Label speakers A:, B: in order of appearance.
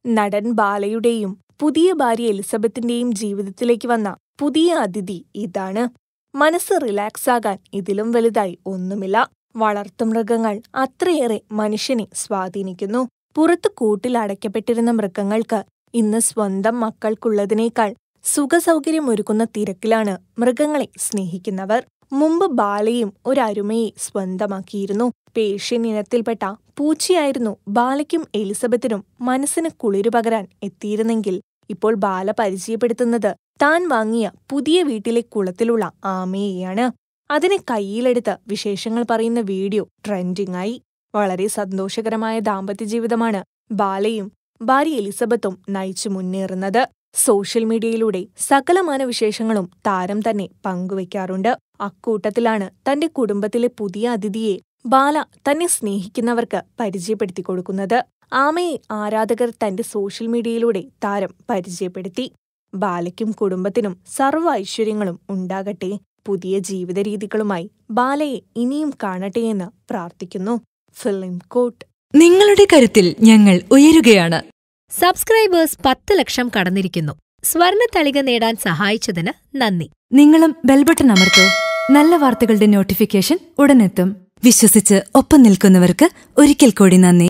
A: നടൻ ബാലയുടെയും പുതിയ ഭാര്യ എലിസബത്തിന്റെയും ജീവിതത്തിലേക്ക് വന്ന പുതിയ അതിഥി ഇതാണ് മനസ്സ് റിലാക്സ് ആകാൻ ഇതിലും വലുതായി ഒന്നുമില്ല വളർത്തുമൃഗങ്ങൾ അത്രയേറെ മനുഷ്യനെ സ്വാധീനിക്കുന്നു പുറത്ത് കൂട്ടിൽ അടയ്ക്കപ്പെട്ടിരുന്ന മൃഗങ്ങൾക്ക് ഇന്ന് സ്വന്തം മക്കൾക്കുള്ളതിനേക്കാൾ സുഖസൗകര്യമൊരുക്കുന്ന തിരക്കിലാണ് മൃഗങ്ങളെ സ്നേഹിക്കുന്നവർ മുമ്പ് ബാലയും ഒരു അരുമയെ സ്വന്തമാക്കിയിരുന്നു പേർഷ്യൻ ഇനത്തിൽപ്പെട്ട പൂച്ചയായിരുന്നു ബാലയ്ക്കും എലിസബത്തിനും മനസ്സിന് കുളിരു പകരാൻ എത്തിയിരുന്നെങ്കിൽ ഇപ്പോൾ ബാല പരിചയപ്പെടുത്തുന്നത് താൻ വാങ്ങിയ പുതിയ വീട്ടിലെ കുളത്തിലുള്ള ആമയെയാണ് അതിനെ കയ്യിലെടുത്ത് വിശേഷങ്ങൾ പറയുന്ന വീഡിയോ ട്രെൻഡിംഗ് ആയി വളരെ സന്തോഷകരമായ ദാമ്പത്യ ജീവിതമാണ് ബാലയും ഭാര്യ എലിസബത്തും നയിച്ചു മുന്നേറുന്നത് സോഷ്യൽ മീഡിയയിലൂടെ സകലമാന വിശേഷങ്ങളും താരം തന്നെ പങ്കുവയ്ക്കാറുണ്ട് അക്കൂട്ടത്തിലാണ് തന്റെ കുടുംബത്തിലെ പുതിയ അതിഥിയെ ബാല തന്നെ സ്നേഹിക്കുന്നവർക്ക് പരിചയപ്പെടുത്തി കൊടുക്കുന്നത് ആമയെ ആരാധകർ തന്റെ സോഷ്യൽ മീഡിയയിലൂടെ താരം പരിചയപ്പെടുത്തി ബാലയ്ക്കും കുടുംബത്തിനും സർവ്വ ഐശ്വര്യങ്ങളും ഉണ്ടാകട്ടെ പുതിയ ജീവിത രീതികളുമായി ബാലയെ ഇനിയും കാണട്ടെയെന്ന് പ്രാർത്ഥിക്കുന്നു ഫിലിം കോട്ട്
B: നിങ്ങളുടെ കരുത്തിൽ ഞങ്ങൾ ഉയരുകയാണ്
C: സബ്സ്ക്രൈബേഴ്സ് പത്ത് ലക്ഷം കടന്നിരിക്കുന്നു സ്വർണ തളിക നേടാൻ സഹായിച്ചതിന് നന്ദി
B: നിങ്ങളും ബെൽബട്ടൺ അമർത്തോ നല്ല വാർത്തകളുടെ നോട്ടിഫിക്കേഷൻ ഉടനെത്തും വിശ്വസിച്ച് ഒപ്പം നിൽക്കുന്നവർക്ക് ഒരിക്കൽ കൂടി നന്ദി